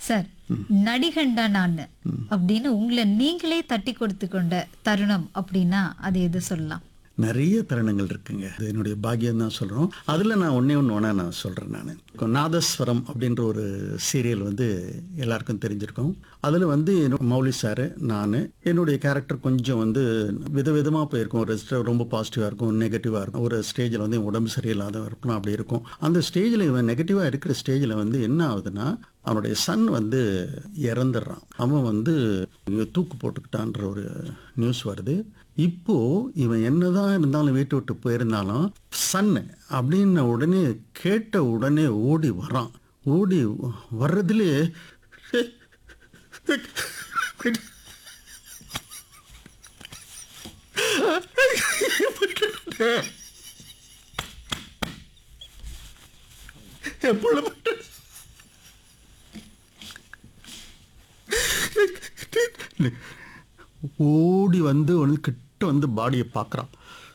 sir நடிகண்டா நான் அப்படின்னு உங்களை நீங்களே தட்டி கொடுத்து கொண்ட தருணம் அப்படின்னா அது எது சொல்லலாம் நிறைய தருணங்கள் இருக்குங்க அது என்னுடைய பாக்கியம் தான் சொல்கிறோம் அதில் நான் ஒன்றே ஒன்று ஒன்றா நான் சொல்கிறேன் நான் நாதஸ்வரம் அப்படின்ற ஒரு சீரியல் வந்து எல்லாருக்கும் தெரிஞ்சிருக்கும் அதில் வந்து என்னோட மௌலி சார் நான் என்னுடைய கேரக்டர் கொஞ்சம் வந்து விதவிதமாக போயிருக்கும் ஒரு ஸ்ட- ரொம்ப பாசிட்டிவாக இருக்கும் நெகட்டிவாக இருக்கும் ஒரு ஸ்டேஜில் வந்து உடம்பு சரியில்லாத இருக்கும் அப்படி இருக்கும் அந்த ஸ்டேஜில் இவன் நெகட்டிவாக இருக்கிற ஸ்டேஜில் வந்து என்ன ஆகுதுன்னா அவனுடைய சன் வந்து இறந்துடுறான் அவன் வந்து இங்க தூக்கு போட்டுக்கிட்டான்ற ஒரு நியூஸ் வருது இப்போ இவன் என்னதான் இருந்தாலும் வீட்டை விட்டு போயிருந்தாலும் சன் அப்படின்ன உடனே கேட்ட உடனே ஓடி வரான் ஓடி வர்றதுலே எப்பொழுது ஓடி வந்து ஒன்று கிட்ட வந்து பாடியை பார்க்குறான்